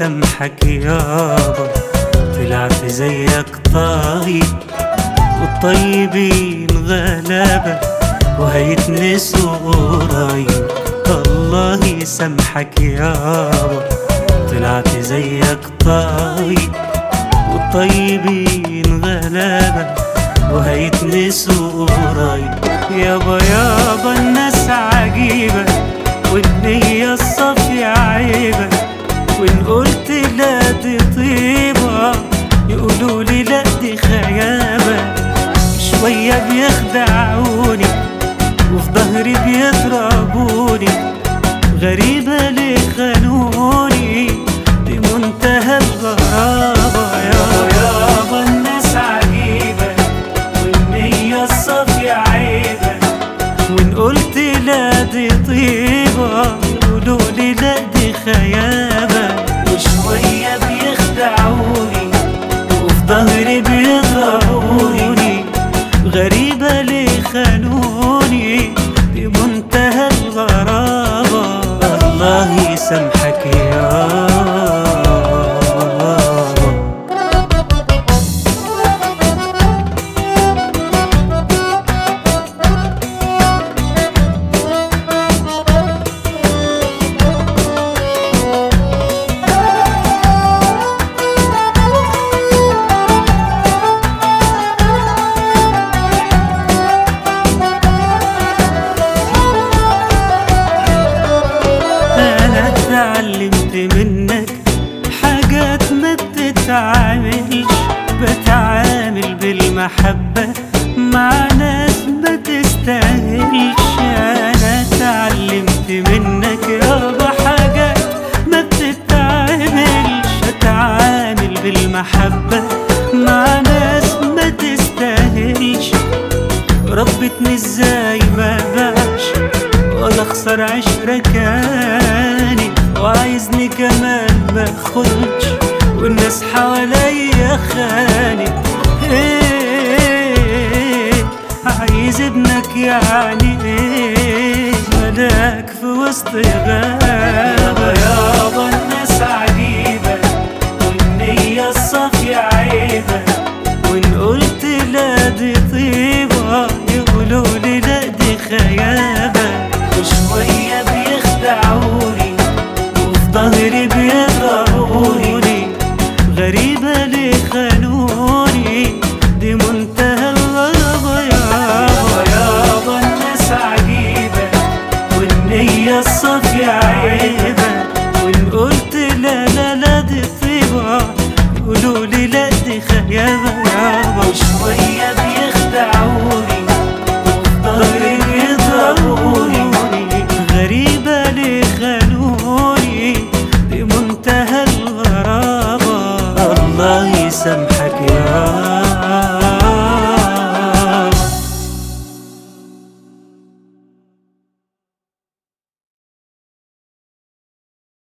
يسامحك يابا طلعت زيك طيب والطيبين غلابة وهيتنسوا قريب الله يسامحك يابا طلعت زيك طيب والطيبين غلابة وهيتنسوا قريب يابا يابا الناس عجيبة والنية الصافية عيبة وإن قلت لا دي طيبة يقولوا لي لا دي خيابة شوية بيخدعوني وفي ظهري بيضربوني غريبة ليه خانوني دي منتهى الغرابة يابا يابا الناس عجيبة والنية الصافية عيبة وإن قلت لا دي طيبة يقولوا لي لا دي خيابة وشوية بيخدعوني وفي ظهري بيضربوني غريبة ليه خانوني بمنتهى الغرابة الله يسامحك يابا انا اتعلمت منك حاجات ما بتتعاملش بتعامل بالمحبة مع ناس ما تستاهلش انا اتعلمت منك يابا حاجات ما بتتعاملش اتعامل بالمحبة مع ناس ما تستاهلش ربتني ازاي ما باش ولا اخسر عشرة كاني وعايزني كمان ما اخدش والناس حواليا خاني ايه عايز ابنك يعني ايه ملاك في وسط غابة يا